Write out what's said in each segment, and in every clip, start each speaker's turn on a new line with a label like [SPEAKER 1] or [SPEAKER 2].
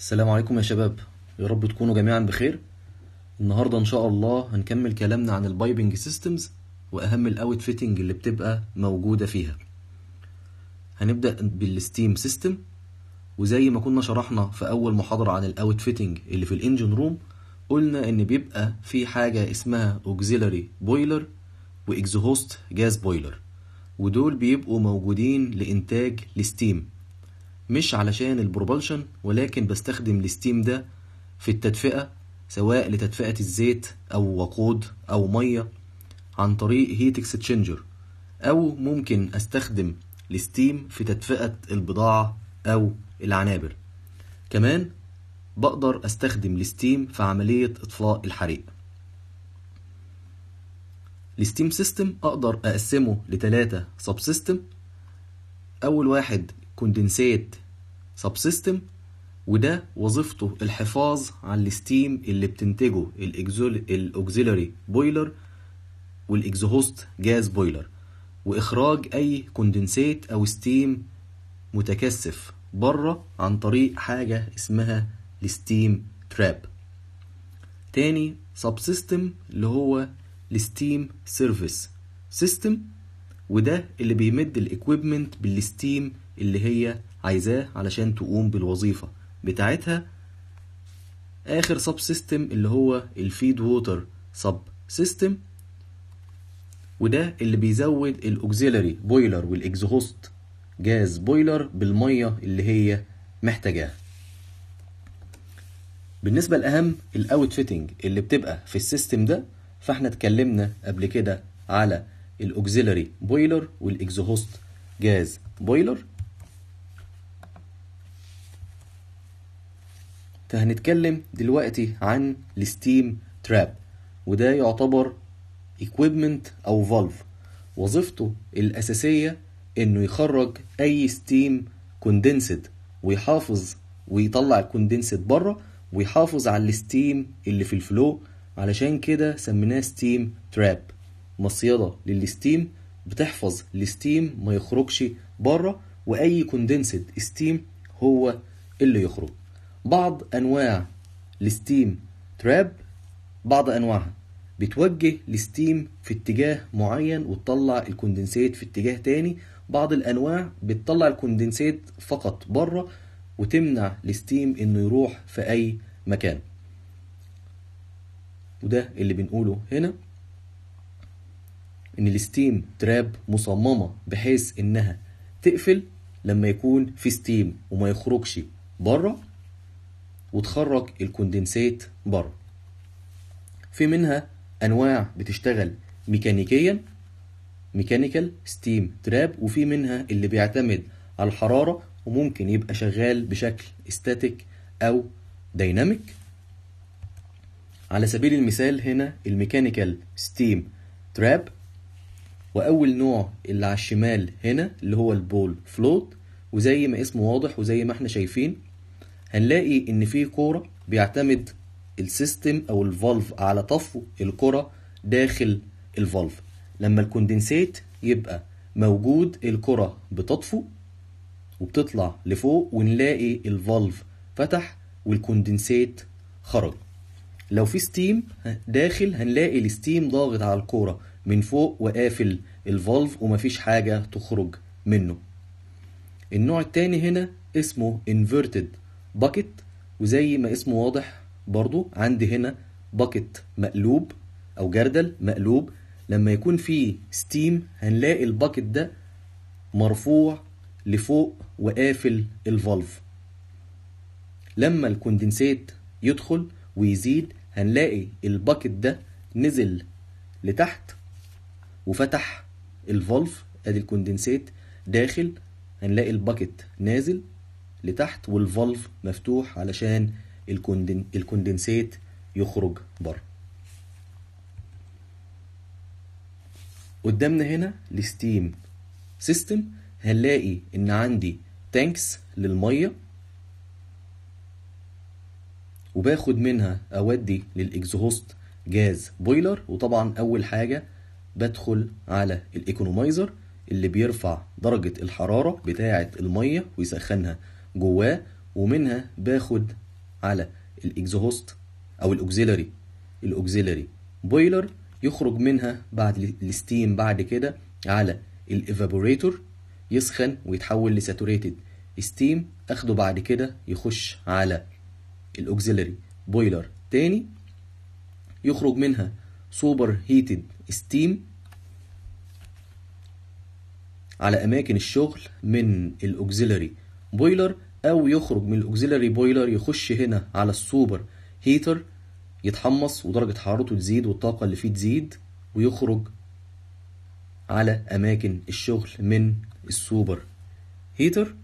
[SPEAKER 1] السلام عليكم يا شباب يا رب تكونوا جميعا بخير النهارده ان شاء الله هنكمل كلامنا عن البايبنج سيستمز واهم الاوت فيتنج اللي بتبقى موجوده فيها هنبدا بالستيم سيستم وزي ما كنا شرحنا في اول محاضره عن الاوت فيتنج اللي في الانجن روم قلنا ان بيبقى في حاجه اسمها اوكسيلاري بويلر واكزوهوست جاز بويلر ودول بيبقوا موجودين لانتاج الستيم مش علشان البروبلشن ولكن بستخدم الستيم ده في التدفئة سواء لتدفئة الزيت أو وقود أو مية عن طريق هيت اكسشينجر أو ممكن أستخدم الستيم في تدفئة البضاعة أو العنابر كمان بقدر أستخدم الستيم في عملية إطفاء الحريق الستيم سيستم أقدر أقسمه لتلاتة سب سيستم أول واحد كوندنسيت سب سيستم وده وظيفته الحفاظ على الستيم اللي بتنتجه الاوكسيلاري بويلر والاكزوهوست جاز بويلر واخراج اي كوندنسيت او ستيم متكثف بره عن طريق حاجة اسمها الستيم تراب تاني سب سيستم اللي هو الستيم سيرفيس سيستم وده اللي بيمد الاكويبمنت بالستيم اللي هي عايزاه علشان تقوم بالوظيفة بتاعتها آخر سب سيستم اللي هو الفيد ووتر سب سيستم وده اللي بيزود الاوكسيلاري بويلر والاكزوهوست جاز بويلر بالمية اللي هي محتاجاها بالنسبة الأهم الاوت فيتنج اللي بتبقى في السيستم ده فاحنا اتكلمنا قبل كده على الاوكسيلاري بويلر والاكزوهوست جاز بويلر فهنتكلم دلوقتي عن الستيم تراب وده يعتبر equipment او فالف وظيفته الاساسيه انه يخرج اي ستيم كوندنسد ويحافظ ويطلع الكوندنسد بره ويحافظ على الستيم اللي في الفلو علشان كده سميناه ستيم تراب مصيدة للستيم بتحفظ الستيم ما يخرجش بره واي كوندنسد ستيم هو اللي يخرج بعض انواع الستيم تراب بعض انواعها بتوجه الستيم في اتجاه معين وتطلع الكوندنسيت في اتجاه تاني بعض الانواع بتطلع الكوندنسيت فقط بره وتمنع الستيم انه يروح في اي مكان وده اللي بنقوله هنا ان الستيم تراب مصممة بحيث انها تقفل لما يكون في ستيم وما يخرجش بره وتخرج الكوندنسيت بره في منها انواع بتشتغل ميكانيكيا ميكانيكال ستيم تراب وفي منها اللي بيعتمد على الحرارة وممكن يبقى شغال بشكل استاتيك او دايناميك على سبيل المثال هنا الميكانيكال ستيم تراب واول نوع اللي على الشمال هنا اللي هو البول فلوت وزي ما اسمه واضح وزي ما احنا شايفين هنلاقي ان في كوره بيعتمد السيستم او الفالف على طفو الكره داخل الفالف لما الكوندنسيت يبقى موجود الكره بتطفو وبتطلع لفوق ونلاقي الفالف فتح والكوندنسيت خرج لو في ستيم داخل هنلاقي الستيم ضاغط على الكوره من فوق وقافل الفالف ومفيش حاجه تخرج منه النوع التاني هنا اسمه inverted باكت وزي ما اسمه واضح برضو عندي هنا باكت مقلوب او جردل مقلوب لما يكون فيه ستيم هنلاقي الباكت ده مرفوع لفوق وقافل الفالف لما الكوندنسيت يدخل ويزيد هنلاقي الباكت ده نزل لتحت وفتح الفالف ادي الكوندنسيت داخل هنلاقي الباكت نازل لتحت والفالف مفتوح علشان الكوندن الكوندنسيت يخرج بره قدامنا هنا الستيم سيستم هنلاقي ان عندي تانكس للميه وباخد منها اودي للاكزوهوست جاز بويلر وطبعا اول حاجه بدخل على الايكونومايزر اللي بيرفع درجة الحرارة بتاعة المية ويسخنها جواه ومنها باخد على الاكزوست او الاوكسيلري الاوكسيلري بويلر يخرج منها بعد الستيم بعد كده على الايفابوريتور يسخن ويتحول لساتوريتد ستيم اخده بعد كده يخش على الاوكسيلري بويلر تاني يخرج منها سوبر هيتد ستيم على اماكن الشغل من الاوكسيلري بويلر او يخرج من الاوكسيلري بويلر يخش هنا على السوبر هيتر يتحمص ودرجة حرارته تزيد والطاقة اللي فيه تزيد ويخرج على أماكن الشغل من السوبر هيتر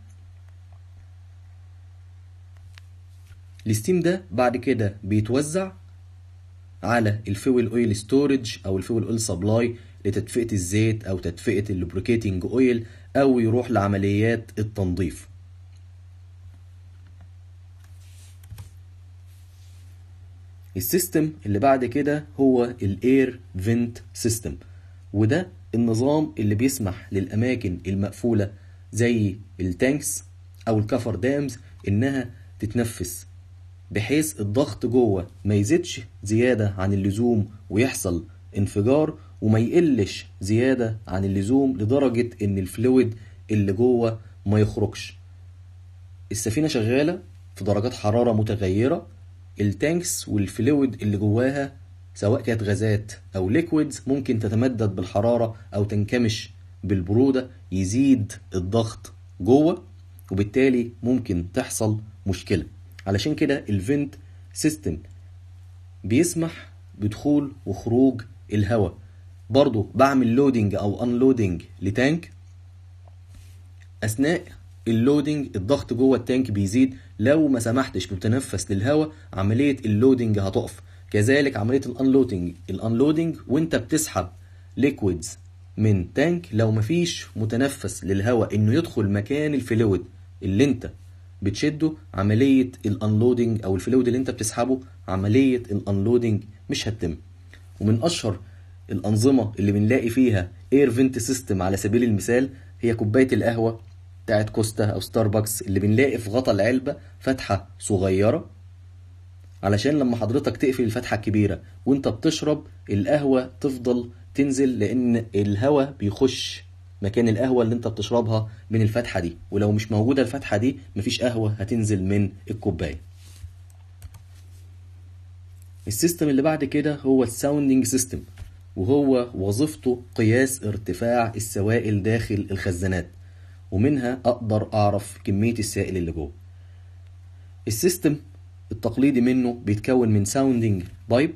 [SPEAKER 1] الستيم ده بعد كده بيتوزع على الفويل اويل ستورج او الفويل اويل سبلاي لتدفئة الزيت او تدفئة اللوبريكيتنج اويل او يروح لعمليات التنظيف السيستم اللي بعد كده هو الاير فينت سيستم وده النظام اللي بيسمح للاماكن المقفوله زي التانكس او الكفر دامز انها تتنفس بحيث الضغط جوه ما يزيدش زياده عن اللزوم ويحصل انفجار وما يقلش زياده عن اللزوم لدرجه ان الفلويد اللي جوه ما يخرجش السفينه شغاله في درجات حراره متغيره التانكس والفلويد اللي جواها سواء كانت غازات او ليكويدز ممكن تتمدد بالحراره او تنكمش بالبروده يزيد الضغط جوه وبالتالي ممكن تحصل مشكله علشان كده الفنت سيستم بيسمح بدخول وخروج الهواء برضو بعمل لودنج او انلودنج لتانك اثناء اللودنج الضغط جوه التانك بيزيد لو ما سمحتش بتنفس للهواء عمليه اللودنج هتقف كذلك عمليه الانلودنج الانلودنج وانت بتسحب ليكويدز من تانك لو مفيش متنفس للهواء انه يدخل مكان الفلويد اللي انت بتشده عمليه الانلودنج او الفلويد اللي انت بتسحبه عمليه الانلودنج مش هتتم ومن اشهر الانظمه اللي بنلاقي فيها اير فينت سيستم على سبيل المثال هي كوبايه القهوه بتاعت كوستا او ستاربكس اللي بنلاقي في غطا العلبه فتحه صغيره علشان لما حضرتك تقفل الفتحه الكبيره وانت بتشرب القهوه تفضل تنزل لان الهواء بيخش مكان القهوه اللي انت بتشربها من الفتحه دي ولو مش موجوده الفتحه دي مفيش قهوه هتنزل من الكوبايه السيستم اللي بعد كده هو الساوندنج سيستم وهو وظيفته قياس ارتفاع السوائل داخل الخزانات ومنها اقدر اعرف كميه السائل اللي جوه السيستم التقليدي منه بيتكون من ساوندنج بايب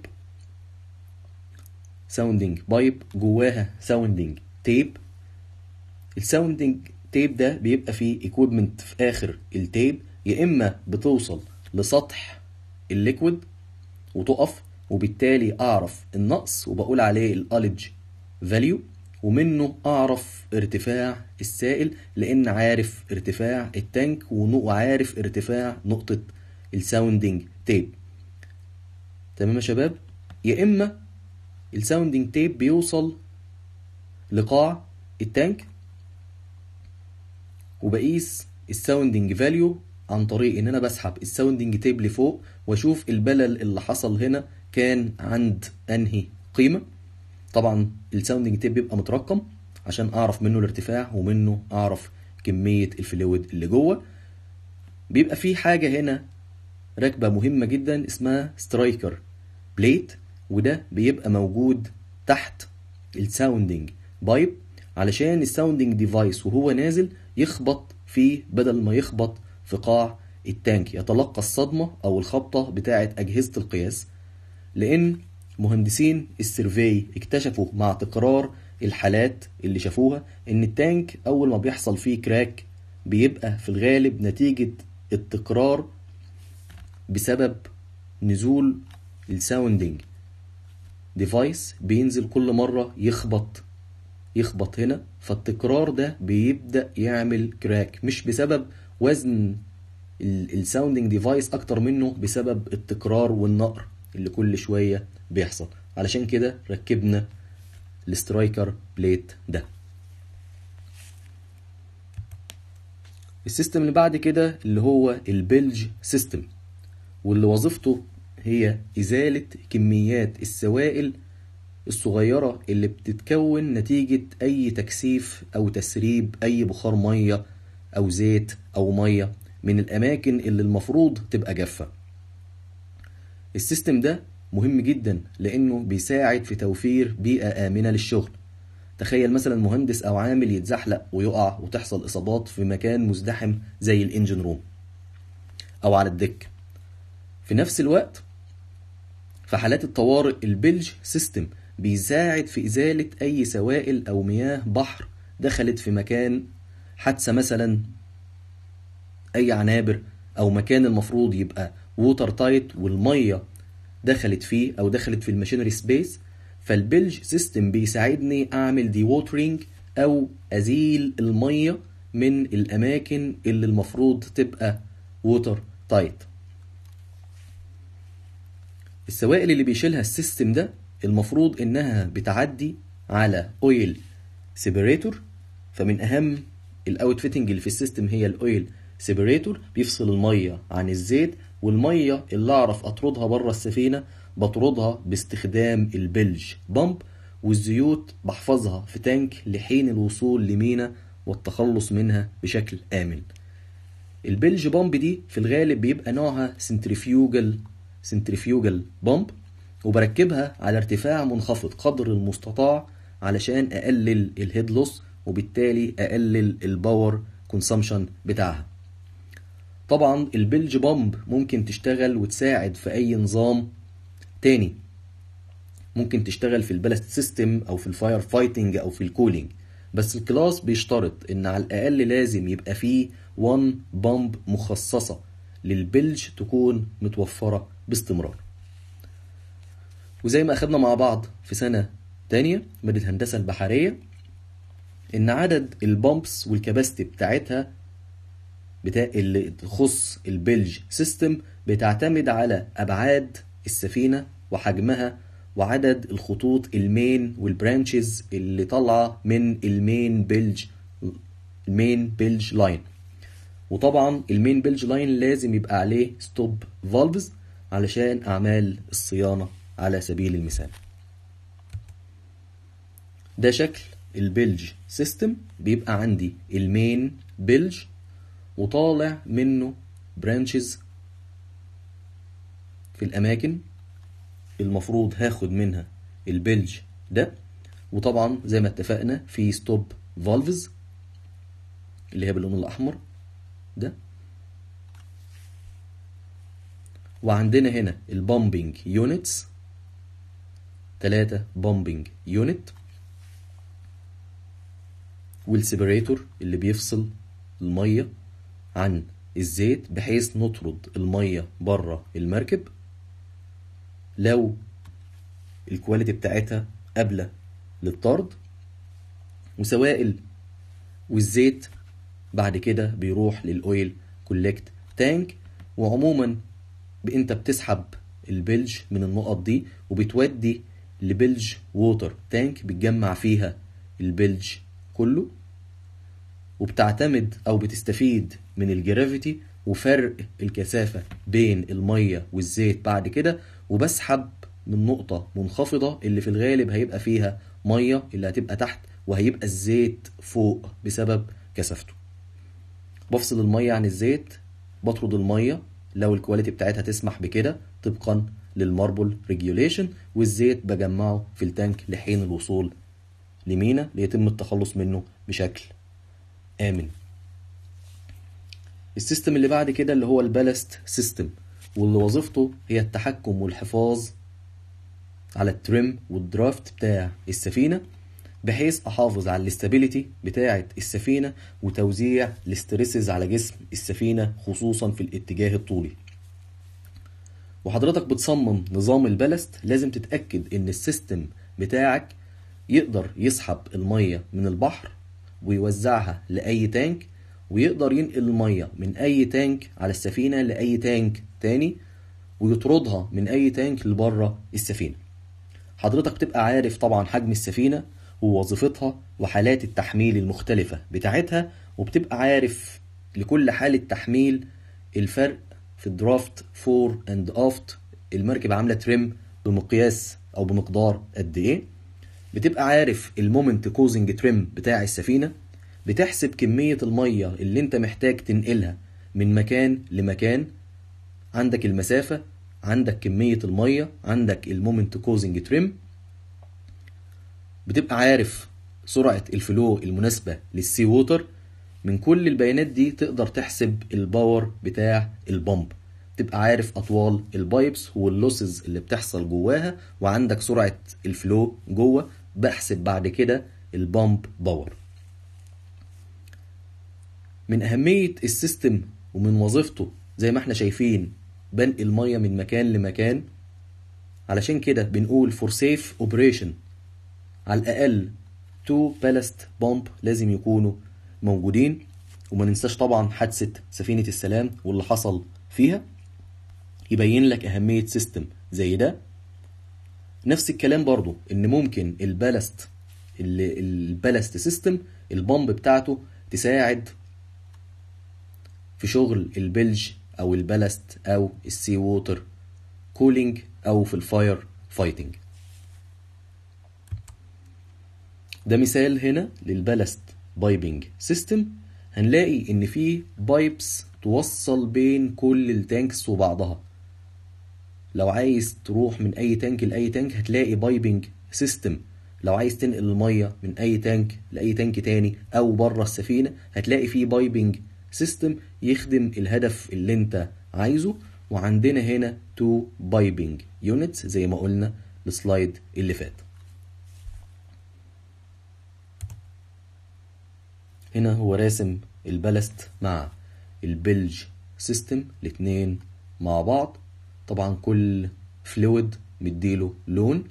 [SPEAKER 1] ساوندنج بايب جواها ساوندنج تيب الساوندنج تيب ده بيبقى فيه اكويبمنت في اخر التيب يا اما بتوصل لسطح الليكويد وتقف وبالتالي اعرف النقص وبقول عليه الالج فاليو ومنه اعرف ارتفاع السائل لان عارف ارتفاع التانك وعارف ارتفاع نقطة الساوندنج تيب تمام يا شباب يا اما الساوندنج تيب بيوصل لقاع التانك وبقيس الساوندنج فاليو عن طريق ان انا بسحب الساوندنج تيب لفوق واشوف البلل اللي حصل هنا كان عند انهي قيمه طبعا الساوندنج تيب بيبقى مترقم عشان اعرف منه الارتفاع ومنه اعرف كميه الفلويد اللي جوه بيبقى في حاجه هنا راكبه مهمه جدا اسمها سترايكر بليت وده بيبقى موجود تحت الساوندنج بايب علشان الساوندنج ديفايس وهو نازل يخبط فيه بدل ما يخبط في قاع التانك يتلقى الصدمة أو الخبطة بتاعة أجهزة القياس لأن مهندسين السيرفي اكتشفوا مع تكرار الحالات اللي شافوها إن التانك أول ما بيحصل فيه كراك بيبقى في الغالب نتيجة التكرار بسبب نزول الساوندنج ديفايس بينزل كل مرة يخبط يخبط هنا فالتكرار ده بيبدأ يعمل كراك مش بسبب وزن الساوندنج ديفايس اكتر منه بسبب التكرار والنقر اللي كل شوية بيحصل علشان كده ركبنا السترايكر بليت ده السيستم اللي بعد كده اللي هو البلج سيستم واللي وظيفته هي إزالة كميات السوائل الصغيرة اللي بتتكون نتيجة أي تكثيف أو تسريب أي بخار مية أو زيت أو مية من الأماكن اللي المفروض تبقى جافة السيستم ده مهم جدا لأنه بيساعد في توفير بيئة آمنة للشغل تخيل مثلا مهندس أو عامل يتزحلق ويقع وتحصل إصابات في مكان مزدحم زي الإنجن روم أو على الدك في نفس الوقت في حالات الطوارئ البلج سيستم بيساعد في إزالة أي سوائل أو مياه بحر دخلت في مكان حادثة مثلا أي عنابر أو مكان المفروض يبقى ووتر تايت والمية دخلت فيه أو دخلت في الماشينري سبيس فالبلج سيستم بيساعدني أعمل دي ووترينج أو أزيل المية من الأماكن اللي المفروض تبقى ووتر تايت السوائل اللي بيشيلها السيستم ده المفروض انها بتعدي على اويل سيبريتور فمن اهم الاوت فيتنج اللي في السيستم هي الاويل سيبريتور بيفصل الميه عن الزيت والميه اللي اعرف اطردها بره السفينه بطردها باستخدام البلج بامب والزيوت بحفظها في تانك لحين الوصول لمينا والتخلص منها بشكل آمن البلج بامب دي في الغالب بيبقى نوعها سنتريفيوجل سنتريفيوجل بامب وبركبها على ارتفاع منخفض قدر المستطاع علشان اقلل الهيد لوس وبالتالي اقلل الباور كونسامشن بتاعها طبعا البلج بامب ممكن تشتغل وتساعد في اي نظام تاني ممكن تشتغل في البلاست سيستم او في الفاير فايتنج او في الكولينج بس الكلاس بيشترط ان على الاقل لازم يبقى فيه 1 بامب مخصصة للبلج تكون متوفرة باستمرار وزي ما أخدنا مع بعض في سنة تانية مادة هندسة البحرية إن عدد البامبس والكباستي بتاعتها بتاع اللي تخص البلج سيستم بتعتمد على أبعاد السفينة وحجمها وعدد الخطوط المين والبرانشز اللي طالعة من المين بلج المين بلج لاين وطبعا المين بلج لاين لازم يبقى عليه ستوب فالفز علشان أعمال الصيانة على سبيل المثال ده شكل البلج سيستم بيبقى عندي المين بلج وطالع منه برانشز في الأماكن المفروض هاخد منها البلج ده وطبعا زي ما اتفقنا في ستوب فالفز اللي هي باللون الأحمر ده وعندنا هنا البامبنج يونتس تلاتة بامبنج يونت والسيبريتور اللي بيفصل المية عن الزيت بحيث نطرد المية بره المركب لو الكواليتي بتاعتها قابلة للطرد وسوائل والزيت بعد كده بيروح للاويل كولكت تانك وعموما انت بتسحب البلج من النقط دي وبتودي لبلج ووتر تانك بتجمع فيها البلج كله وبتعتمد او بتستفيد من الجرافيتي وفرق الكثافة بين المية والزيت بعد كده وبسحب من نقطة منخفضة اللي في الغالب هيبقى فيها مية اللي هتبقى تحت وهيبقى الزيت فوق بسبب كثافته بفصل المية عن الزيت بطرد المية لو الكواليتي بتاعتها تسمح بكده طبقا للماربل ريجوليشن والزيت بجمعه في التانك لحين الوصول لمينا ليتم التخلص منه بشكل آمن السيستم اللي بعد كده اللي هو البالست سيستم واللي وظيفته هي التحكم والحفاظ على التريم والدرافت بتاع السفينة بحيث احافظ على الاستابيليتي بتاعة السفينة وتوزيع الاسترسز على جسم السفينة خصوصا في الاتجاه الطولي وحضرتك بتصمم نظام البلست لازم تتأكد ان السيستم بتاعك يقدر يسحب المية من البحر ويوزعها لأي تانك ويقدر ينقل المية من أي تانك على السفينة لأي تانك تاني ويطردها من أي تانك لبره السفينة حضرتك بتبقى عارف طبعا حجم السفينة ووظيفتها وحالات التحميل المختلفة بتاعتها وبتبقى عارف لكل حالة تحميل الفرق في الدرافت فور اند افت المركب عامله تريم بمقياس او بمقدار قد ايه بتبقى عارف المومنت كوزنج تريم بتاع السفينه بتحسب كميه الميه اللي انت محتاج تنقلها من مكان لمكان عندك المسافه عندك كميه الميه عندك المومنت كوزنج تريم بتبقى عارف سرعه الفلو المناسبه للسي ووتر من كل البيانات دي تقدر تحسب الباور بتاع البمب تبقى عارف اطوال البايبس واللوسز اللي بتحصل جواها وعندك سرعه الفلو جوه بحسب بعد كده البامب باور من اهميه السيستم ومن وظيفته زي ما احنا شايفين بنقل ميه من مكان لمكان علشان كده بنقول فور سيف اوبريشن على الاقل تو بالست بامب لازم يكونوا موجودين وما ننساش طبعا حادثه سفينه السلام واللي حصل فيها يبين لك اهميه سيستم زي ده نفس الكلام برضو ان ممكن البالست البالست سيستم البامب بتاعته تساعد في شغل البلج او البالست او السي ووتر كولينج او في الفاير فايتنج ده مثال هنا للبالست بايبنج سيستم هنلاقي ان في بايبس توصل بين كل التانكس وبعضها لو عايز تروح من اي تانك لاي تانك هتلاقي بايبنج سيستم لو عايز تنقل الميه من اي تانك لاي تانك تاني او بره السفينه هتلاقي فيه بايبنج سيستم يخدم الهدف اللي انت عايزه وعندنا هنا تو بايبنج يونتس زي ما قلنا السلايد اللي فات هنا هو راسم البلست مع البلج سيستم الاتنين مع بعض طبعا كل فلويد مديله لون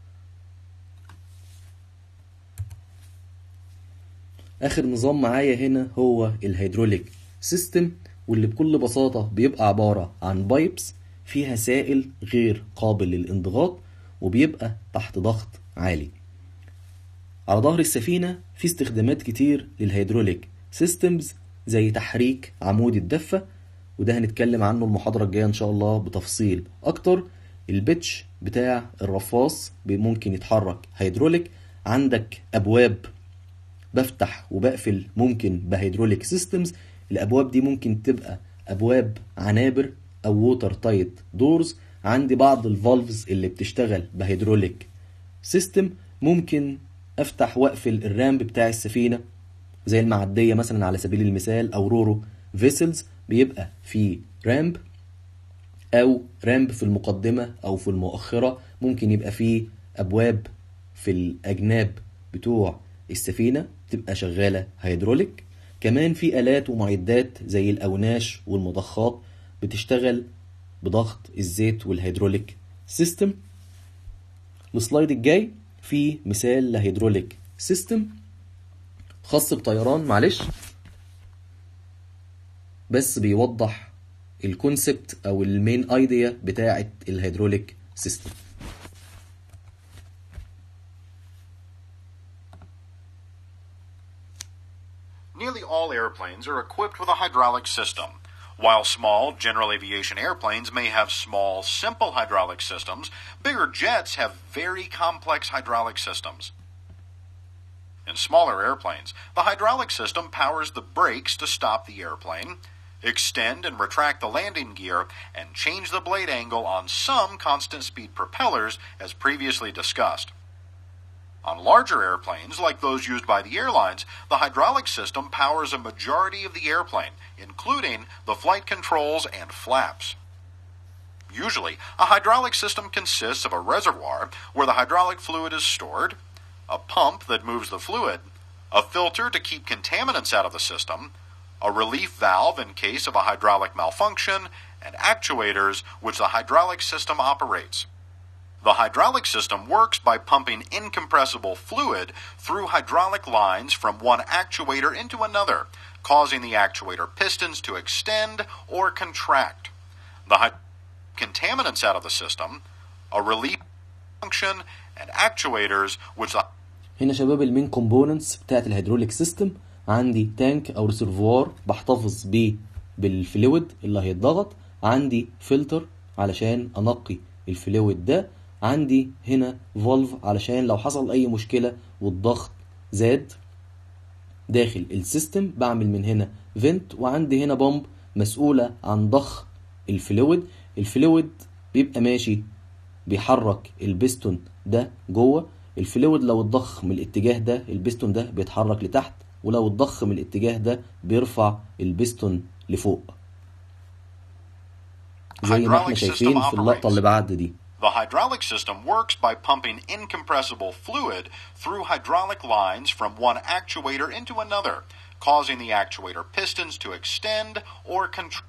[SPEAKER 1] اخر نظام معايا هنا هو الهيدروليك سيستم واللي بكل بساطة بيبقى عبارة عن بايبس فيها سائل غير قابل للانضغاط وبيبقى تحت ضغط عالي على ظهر السفينة في استخدامات كتير للهيدروليك سيستمز زي تحريك عمود الدفة وده هنتكلم عنه المحاضرة الجاية إن شاء الله بتفصيل أكتر البتش بتاع الرفاص ممكن يتحرك هيدروليك عندك أبواب بفتح وبقفل ممكن بهيدروليك سيستمز الأبواب دي ممكن تبقى أبواب عنابر أو ووتر تايت دورز عندي بعض الفالفز اللي بتشتغل بهيدروليك سيستم ممكن افتح واقفل الرامب بتاع السفينه زي المعديه مثلا على سبيل المثال او رورو فيسلز بيبقى في رامب او رامب في المقدمه او في المؤخره ممكن يبقى فيه ابواب في الاجناب بتوع السفينه تبقى شغاله هيدروليك كمان في الات ومعدات زي الاوناش والمضخات بتشتغل بضغط الزيت والهيدروليك سيستم السلايد الجاي في مثال لهيدروليك سيستم خاص بطيران معلش بس بيوضح الكونسبت او المين ايديا بتاعه الهيدروليك سيستم
[SPEAKER 2] Nearly all airplanes are equipped with a hydraulic system. While small general aviation airplanes may have small, simple hydraulic systems, bigger jets have very complex hydraulic systems. In smaller airplanes, the hydraulic system powers the brakes to stop the airplane, extend and retract the landing gear, and change the blade angle on some constant speed propellers, as previously discussed. On larger airplanes, like those used by the airlines, the hydraulic system powers a majority of the airplane, including the flight controls and flaps. Usually, a hydraulic system consists of a reservoir where the hydraulic fluid is stored, a pump that moves the fluid, a filter to keep contaminants out of the system, a relief valve in case of a hydraulic malfunction, and actuators which the hydraulic system operates. The hydraulic system works by pumping incompressible fluid through hydraulic lines from one actuator into another, causing the actuator pistons to extend or contract. The hy- contaminants out of the system, a relief function, and actuators which the
[SPEAKER 1] هنا شباب المين كومبوننتس بتاعت الهيدروليك سيستم عندي تانك او ريسيرفوار بحتفظ بيه بالفلويد اللي هيتضغط عندي فلتر علشان انقي الفلويد ده عندي هنا فولف علشان لو حصل اي مشكلة والضغط زاد داخل السيستم بعمل من هنا فنت وعندي هنا بامب مسؤولة عن ضخ الفلويد الفلويد بيبقى ماشي بيحرك البستون ده جوه الفلويد لو اتضخ من الاتجاه ده البستون ده بيتحرك لتحت ولو اتضخ من الاتجاه ده بيرفع البستون لفوق زي ما احنا
[SPEAKER 2] Hydraulic
[SPEAKER 1] شايفين
[SPEAKER 2] system
[SPEAKER 1] في اللقطة اللي
[SPEAKER 2] operates.
[SPEAKER 1] بعد دي
[SPEAKER 2] The hydraulic system works by pumping incompressible fluid through hydraulic lines from one actuator into another, causing the actuator pistons to extend or contract.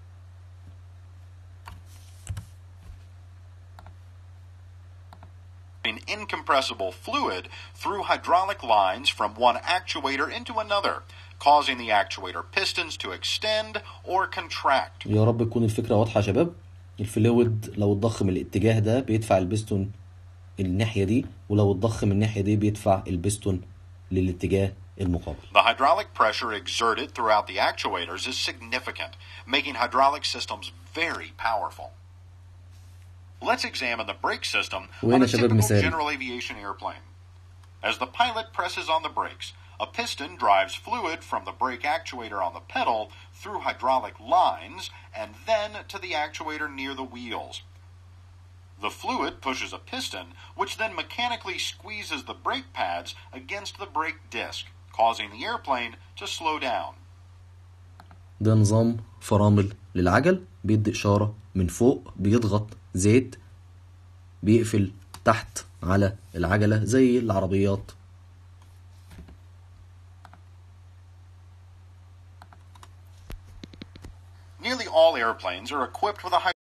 [SPEAKER 2] incompressible fluid through hydraulic lines from one actuator into another, causing the actuator pistons to extend or contract.
[SPEAKER 1] يا رب تكون الفكرة واضحة يا شباب الفلويد لو اتضخ من الاتجاه ده بيدفع البستون الناحية دي ولو اتضخ من الناحية دي بيدفع البستون للاتجاه المقابل
[SPEAKER 2] The hydraulic pressure exerted throughout the actuators is significant, making hydraulic systems very powerful. Let's examine the brake system on
[SPEAKER 1] وهنا
[SPEAKER 2] a
[SPEAKER 1] شباب
[SPEAKER 2] typical
[SPEAKER 1] مثال.
[SPEAKER 2] general aviation airplane. As the pilot presses on the brakes, a piston drives fluid from the brake actuator on the pedal through hydraulic lines and then to the actuator near the wheels. The fluid pushes a piston, which then mechanically squeezes the brake pads against the brake disc, causing the airplane to slow down.
[SPEAKER 1] ده نظام فرامل للعجل بيدي إشارة من فوق بيضغط زيت بيقفل تحت على العجلة زي العربيات
[SPEAKER 2] Nearly all airplanes are equipped with a